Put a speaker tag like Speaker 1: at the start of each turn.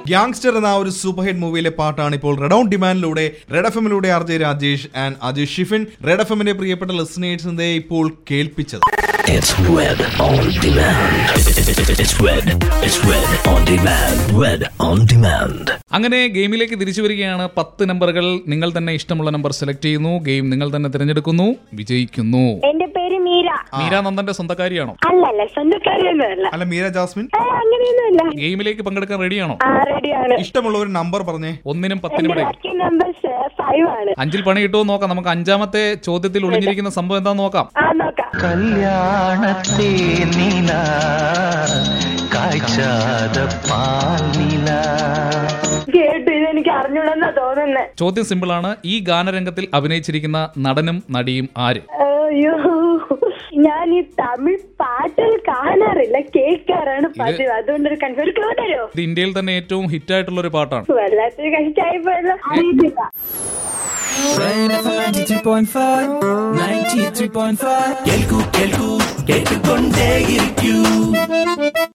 Speaker 1: Gangster എന്ന ആ ഒരു സൂപ്പർ ഹിറ്റ് മൂവിയിലെ പാട്ടാണ് ഇപ്പോൾ റെഡ് ഓൺ ഡിമാൻഡിലൂടെ റെഡ് എഫ് എമ്മിലൂടെ R J Rajesh and Ajay Shifin Red F എമ്മിന്റെ പ്രിയപ്പെട്ട ലിസണേഴ്സിന്റെ ഇപ്പോൾ കേൾപ്പിച്ചത്
Speaker 2: It's Red on Demand. It's Red. It's Red on Demand. Red on Demand.
Speaker 3: അങ്ങനെ ഗെയിമിലേക്ക് തിരിച്ചു വരികയാണ് പത്ത് നമ്പറുകൾ നിങ്ങൾ തന്നെ ഇഷ്ടമുള്ള നമ്പർ സെലക്ട് ചെയ്യുന്നു ഗെയിം നിങ്ങൾ തന്നെ തിരഞ്ഞെടുക്കുന്നു വിജയിക്കുന്നു
Speaker 4: എന്റെ പേര് മീര
Speaker 3: മീരാനന്ദന്റെ സ്വന്തക്കാരിയാണോ
Speaker 4: അല്ലല്ല സ്വന്തക്കാരിയൊന്നുമല്ല
Speaker 1: അല്ല മീര ജാസ്മിൻ
Speaker 4: ഏ, അങ്ങനെയൊന്നുമല്ല
Speaker 3: ഗെയിമിലേക്ക് പങ്കെടുക്കാൻ റെഡിയാണോ
Speaker 4: ആ റെഡിയാണ്
Speaker 1: ഇഷ്ടമുള്ള ഒരു നമ്പർ പറഞ്ഞേ
Speaker 3: ഒന്നിനും പത്തിനും
Speaker 4: എന്റെ
Speaker 3: ഇടയിൽ
Speaker 4: ലക്കി നമ്പർ ഫൈവ് ആണ്
Speaker 3: അഞ്ചിൽ പണി കിട്ടുമോ നോക്കാം നമുക്ക് അഞ്ചാമത്തെ ചോദ്യത്തിൽ ഒളിഞ്ഞിരിക്കുന്ന സംഭവം എന്താന്ന് നോക്കാം
Speaker 4: ആ നോക്കാം
Speaker 5: കല്യാണത്തെ നില കാഴ്ചാത പാലില
Speaker 4: കേട്ടു ഇത് എനിക്ക് അറിഞ്ഞൂടെന്നാ തോന്നുന്നത്
Speaker 3: ചോദ്യം സിമ്പിൾ ആണ് ഈ ഗാനരംഗത്തിൽ അഭിനയിച്ചിരിക്കുന്ന നടനും നടിയും ആര്
Speaker 4: അയ്യോ ഞാൻ ഈ തമിഴ് പാട്ടുകൾ കാണാറില്ല കേൾക്കാറാണ് പതിവ് അതുകൊണ്ടൊരു കൺഫ്യൂസ് ക്ലൂ തരുമോ
Speaker 3: ഇത് ഇന്ത്യയിൽ തന്നെ ഏറ്റവും ഹിറ്റ് ആയിട്ടുള്ള ഒരു പാട്ടാണ്
Speaker 4: വല്ലാത്തൊരു കഷ്ടായി പോയല്ലോ അറിയത്തില്ല
Speaker 6: Red FM 93.5 93.5
Speaker 2: Kelku, kelku, കേട്ടുകൊണ്ടേയിരിക്കൂ